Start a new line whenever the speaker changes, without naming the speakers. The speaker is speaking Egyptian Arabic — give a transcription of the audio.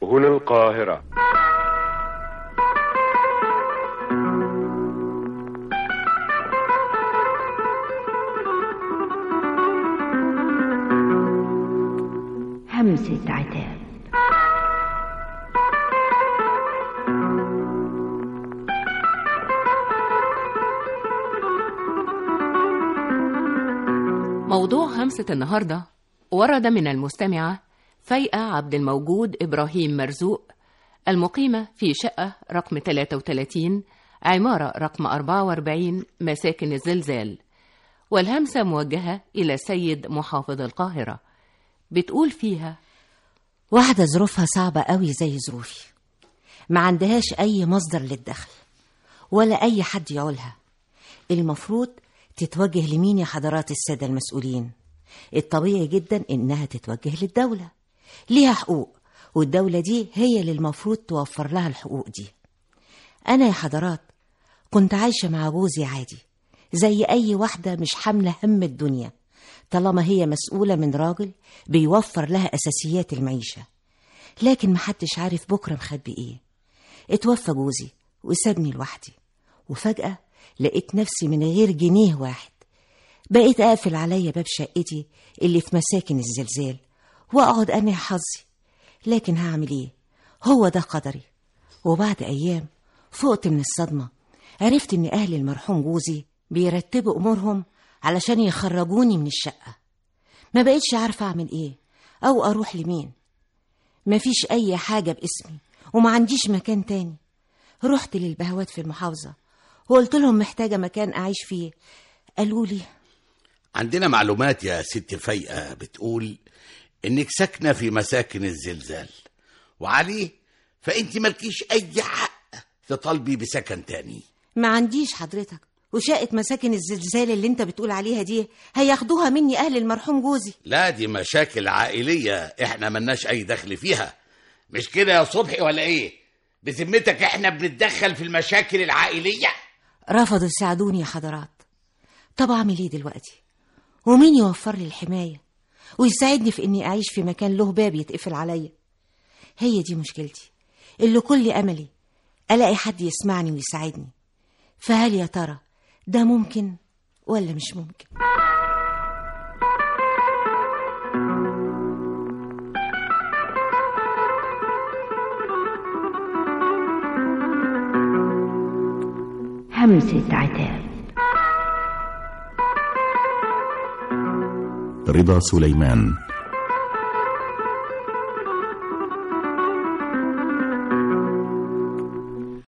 سهل القاهرة
همسة عتاب
موضوع همسة النهاردة ورد من المستمعة فيئة عبد الموجود إبراهيم مرزوق المقيمة في شقة رقم 33 عمارة رقم 44 مساكن الزلزال والهمسة موجهة إلى سيد محافظ القاهرة بتقول فيها
واحدة ظروفها صعبة قوي زي ظروفي ما عندهاش أي مصدر للدخل ولا أي حد يعولها المفروض تتوجه لمين يا حضرات السادة المسؤولين الطبيعي جدا إنها تتوجه للدولة ليها حقوق والدولة دي هي اللي المفروض توفر لها الحقوق دي أنا يا حضرات كنت عايشة مع جوزي عادي زي أي واحدة مش حاملة هم الدنيا طالما هي مسؤولة من راجل بيوفر لها أساسيات المعيشة لكن محدش عارف بكرة مخبي إيه اتوفى جوزي وسابني لوحدي وفجأة لقيت نفسي من غير جنيه واحد بقيت أقفل عليا باب شقتي اللي في مساكن الزلزال وأقعد أنهي حظي لكن هعمل إيه هو ده قدري وبعد أيام فقت من الصدمة عرفت إن أهل المرحوم جوزي بيرتبوا أمورهم علشان يخرجوني من الشقة ما بقيتش عارفة أعمل إيه أو أروح لمين مفيش أي حاجة باسمي وما عنديش مكان تاني رحت للبهوات في المحافظة وقلت لهم محتاجة مكان أعيش فيه قالوا لي
عندنا معلومات يا ست فايقة بتقول إنك ساكنة في مساكن الزلزال وعليه فأنت مالكيش أي حق تطالبي بسكن تاني
ما عنديش حضرتك وشقة مساكن الزلزال اللي انت بتقول عليها دي هياخدوها مني أهل المرحوم جوزي
لا دي مشاكل عائلية إحنا ملناش أي دخل فيها مش كده يا صبحي ولا إيه؟ بذمتك إحنا بنتدخل في المشاكل العائلية؟
رفضوا يساعدوني يا حضرات طب أعمل إيه دلوقتي ومين يوفر لي الحماية ويساعدني في إني أعيش في مكان له باب يتقفل عليا هي دي مشكلتي اللي كل أملي ألاقي حد يسمعني ويساعدني فهل يا ترى ده ممكن ولا مش ممكن
همسة عتاب
رضا سليمان